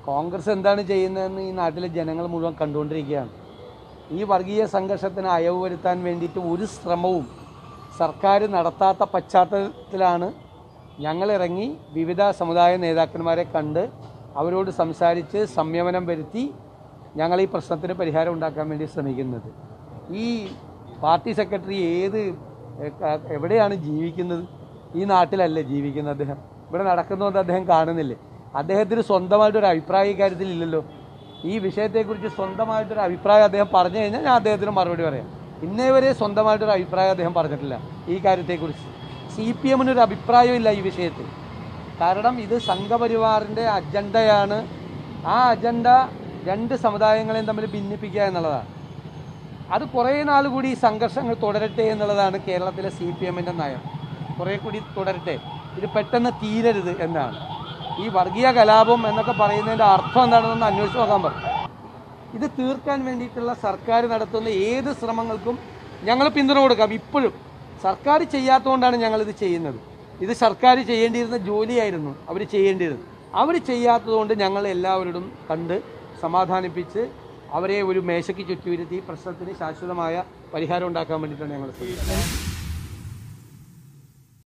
കോൺഗ്രസ് എന്താണ് ചെയ്യുന്നതെന്ന് ഈ നാട്ടിലെ ജനങ്ങൾ മുഴുവൻ കണ്ടുകൊണ്ടിരിക്കുകയാണ് ഈ വർഗീയ സംഘർഷത്തിന് അയവ് വരുത്താൻ വേണ്ടിയിട്ട് ഒരു ശ്രമവും സർക്കാർ നടത്താത്ത പശ്ചാത്തലത്തിലാണ് ഞങ്ങളിറങ്ങി വിവിധ സമുദായ നേതാക്കന്മാരെ കണ്ട് അവരോട് സംസാരിച്ച് സംയമനം വരുത്തി ഞങ്ങൾ ഈ പ്രശ്നത്തിന് പരിഹാരം ഉണ്ടാക്കാൻ വേണ്ടി ശ്രമിക്കുന്നത് ഈ പാർട്ടി സെക്രട്ടറി ഏത് എ- ക- എവിടെയാണ് ജീവിക്കുന്നത് ഈ നാട്ടിലല്ലേ ജീവിക്കുന്നത് അദ്ദേഹം ഇവിടെ നടക്കുന്നതുകൊണ്ട് അദ്ദേഹം കാണുന്നില്ലേ അദ്ദേഹത്തിന് സ്വന്തമായിട്ടൊരു അഭിപ്രായ ഇക്കാര്യത്തിൽ ഇല്ലല്ലോ ഈ വിഷയത്തെക്കുറിച്ച് സ്വന്തമായിട്ടൊരു അഭിപ്രായം അദ്ദേഹം പറഞ്ഞു കഴിഞ്ഞാൽ ഞാൻ അദ്ദേഹത്തിന് മറുപടി പറയാം ഇന്നേ വരെ സ്വന്തമായിട്ടൊരു അഭിപ്രായം അദ്ദേഹം പറഞ്ഞിട്ടില്ല ഈ കാര്യത്തെക്കുറിച്ച് സി പി എമ്മിനൊരു അഭിപ്രായമില്ല ഈ വിഷയത്തിൽ കാരണം ഇത് സംഘപരിവാറിൻ്റെ അജണ്ടയാണ് ആ അജണ്ട രണ്ട് സമുദായങ്ങളെയും തമ്മിൽ ഭിന്നിപ്പിക്കുക എന്നുള്ളതാണ് അത് കുറേ നാൾ കൂടി ഈ സംഘർഷങ്ങൾ തുടരട്ടെ എന്നുള്ളതാണ് കേരളത്തിലെ സി പി എമ്മിൻ്റെ നയം കുറേ കൂടി തുടരട്ടെ ഇത് പെട്ടെന്ന് തീരരുത് എന്നാണ് ഈ വർഗീയ കലാപം എന്നൊക്കെ പറയുന്നതിൻ്റെ അർത്ഥം എന്താണെന്നൊന്ന് അന്വേഷിച്ച് നോക്കാൻ പറഞ്ഞു ഇത് തീർക്കാൻ വേണ്ടിയിട്ടുള്ള സർക്കാർ നടത്തുന്ന ഏത് ശ്രമങ്ങൾക്കും ഞങ്ങൾ പിന്തുണ കൊടുക്കാം ഇപ്പോഴും സർക്കാർ ചെയ്യാത്തതുകൊണ്ടാണ് ഞങ്ങളിത് ചെയ്യുന്നത് ഇത് സർക്കാർ ചെയ്യേണ്ടിയിരുന്ന ജോലിയായിരുന്നു അവർ ചെയ്യേണ്ടിയിരുന്നത് അവർ ചെയ്യാത്തതുകൊണ്ട് ഞങ്ങൾ എല്ലാവരോടും കണ്ട് സമാധാനിപ്പിച്ച് അവരെ ഒരു മേശയ്ക്ക് ചുറ്റുവിരുത്തി പ്രശ്നത്തിന് ശാശ്വതമായ പരിഹാരം ഉണ്ടാക്കാൻ വേണ്ടിയിട്ടാണ് ഞങ്ങൾ ശ്രമിക്കുന്നത്